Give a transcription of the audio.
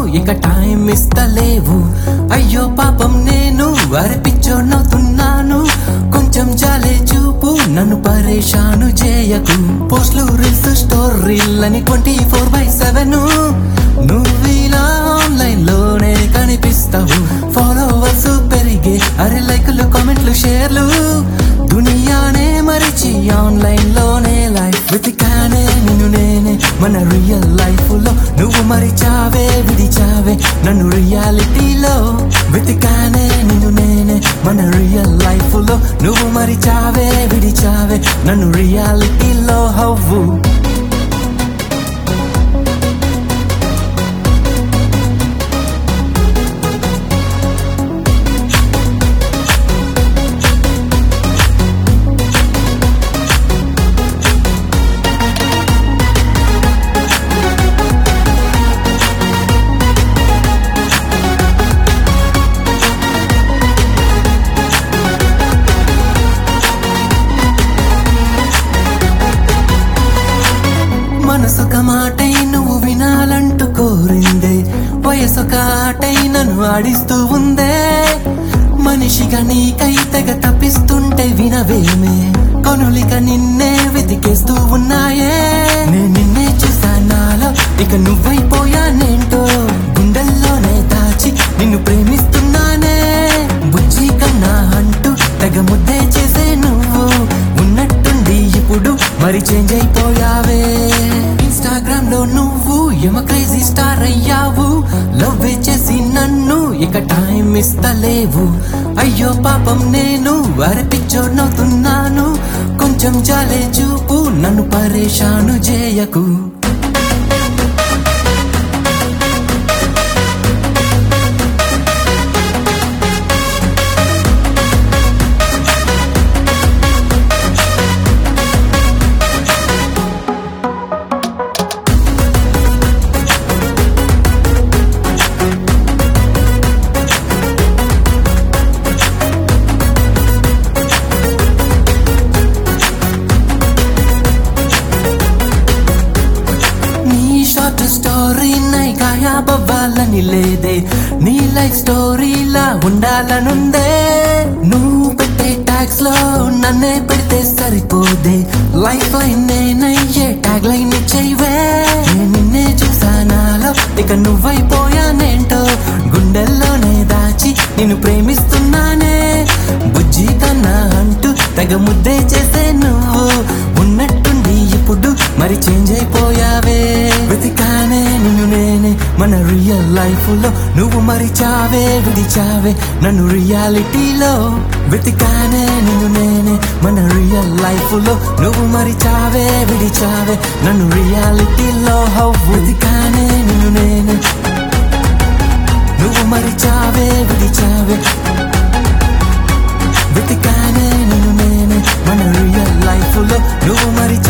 ఇక టైం ఇస్తలేవు అయ్యో పాపం నేను అరిపిచ్చోనవుతున్నాను కొంచెం జాలే చూపు నన్ను పరేషాను చేయకు పోస్ట్లు రీల్స్ స్టోరీలని ట్వంటీ ఫోర్ బై సెవెన్ నువ్విలా ఆన్లైన్ లోనే కనిపిస్తావు ఫాలోవర్స్ పెరిగే అరే లైకులు కామెంట్లు షేర్లు దునియానే మరిచి ఆన్లైన్ లోనే లైఫ్ వెతికానే నిన్ను నేనే మన రియల్ లైఫ్ లో నువ్వు మరిచావే విడిచావే నన్ను రియాలిటీలో వెతికానే నిన్ను నేనే మన రియల్ లైఫ్ లో నువ్వు మరిచావే విడిచావే నన్ను రియాలిటీలో హవ్వు మనసొక మాటై నువ్వు వినాలంటూ కోరిందే వయసొక ఆటై నన్ను ఆడిస్తూ ఉందే మనిషిగా నీకై తెగ తప్పిస్తుంటే వినవేమే కొనులిక నిన్నే వెతికేస్తూ ఉన్నాయే నేను నిన్నే చూసా నాలో ఇక నువ్వైపోయానేంటో గుండెల్లోనే దాచి నిన్ను ప్రేమిస్తున్నానే బుజ్జి కన్నా అంటూ తెగ ముద్దే చేసే నువ్వు ఉన్నట్టుండి ఇప్పుడు మరి చేంజ్ అయిపోయావే ఇన్స్టాగ్రామ్ లో నువ్వు ఎమ క్రేజీ స్టార్ అయ్యావు లవ్ చేసి నన్ను ఇక టైం ఇస్తలేవు అయ్యో పాపం నేను అరపిచ్చోనవుతున్నాను కొంచెం జాలే చూపు నన్ను పరేషాను చేయకు నీ షార్ట్ స్టోరీ నై గాయాబవ్వాలని లేదే నీ లైఫ్ స్టోరీలా ఉండాలనుందే నువ్వు పెట్టే ట్యాగ్స్ లో నన్నే పెడితే సరిపోదే లైఫ్ లైన్ నేనయ్యే ట్యాగ్ లైన్ ఇచ్చేవే నేను నిన్నే చూసా నాలో ఇక నువ్వైపోయానేంటో గుండెల్లోనే దాచి నిన్ను ప్రేమిస్తున్నానే బుజ్జి కన్నా అంటూ తెగ ముద్దే చేసే నువ్వు ఉన్నట్టుండి ఇప్పుడు మరి చేంజ్ అయిపోయావే వెతికానే నిన్ను నేనే మన రియల్ లైఫ్ లో నువ్వు మరిచావే విడిచావే నన్ను రియాలిటీలో వెతికానే నిన్ను నేనే మన రియల్ లైఫ్ లో నువ్వు మరిచావే విడిచావే నన్ను రియాలిటీలో హౌ వెతికానే నిన్ను నేనే నువ్వు మరిచావే విడిచావే వెతికానే నిన్ను నేనే మన రియల్ లైఫ్ లో నువ్వు మరిచావే